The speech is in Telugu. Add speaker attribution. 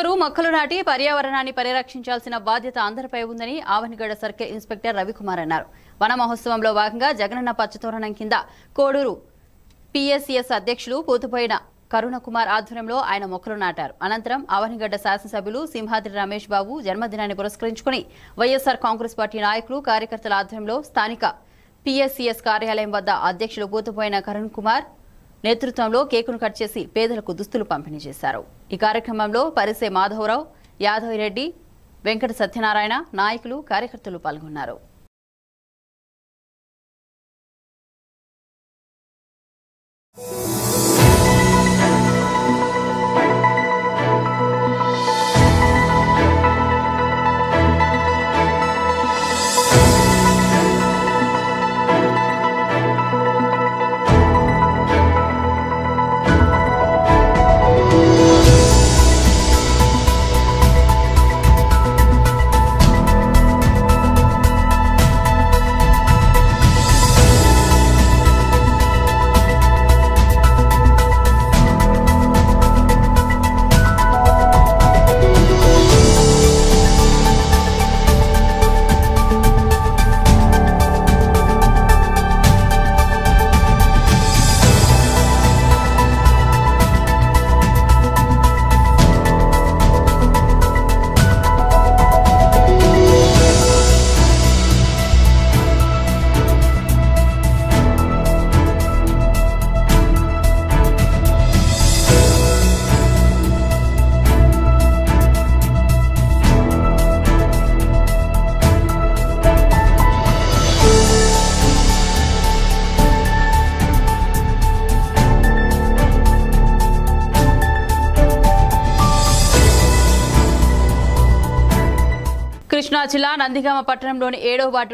Speaker 1: ఒక్కరూ మొక్కలు నాటి పర్యావరణాన్ని పరిరక్షించాల్సిన బాధ్యత అందరిపై ఉందని ఆవనిగడ్డ సర్కిల్ ఇన్స్పెక్టర్ రవికుమార్ అన్నారు వన మహోత్సవంలో భాగంగా జగనన్న పచ్చతోరణం కింద కోడూరు పిఎస్సిఎస్ అధ్యక్షులు పూతుపోయిన కరుణకుమార్ ఆధ్వర్యంలో ఆయన మొక్కలు నాటారు అనంతరం ఆవనిగడ్డ శాసనసభ్యులు సింహాద్రి రమేష్ బాబు జన్మదినాన్ని పురస్కరించుకుని వైఎస్సార్ కాంగ్రెస్ పార్టీ నాయకులు కార్యకర్తల ఆధ్వర్యంలో స్థానిక పిఎస్సిఎస్ కార్యాలయం వద్ద అధ్యక్షులు పూతుపోయిన కరుణ్ కుమార్ నేతృత్వంలో కేకును కట్ చేసి పేదలకు దుస్తులు పంపిణీ చేశారు ఈ కార్యక్రమంలో పరిసే మాధవరావు యాదవ్ రెడ్డి వెంకట సత్యనారాయణ నాయకులు కార్యకర్తలు పాల్గొన్నారు కృష్ణా జిల్లా నందిగామ పట్టణంలోని ఏడో వార్డు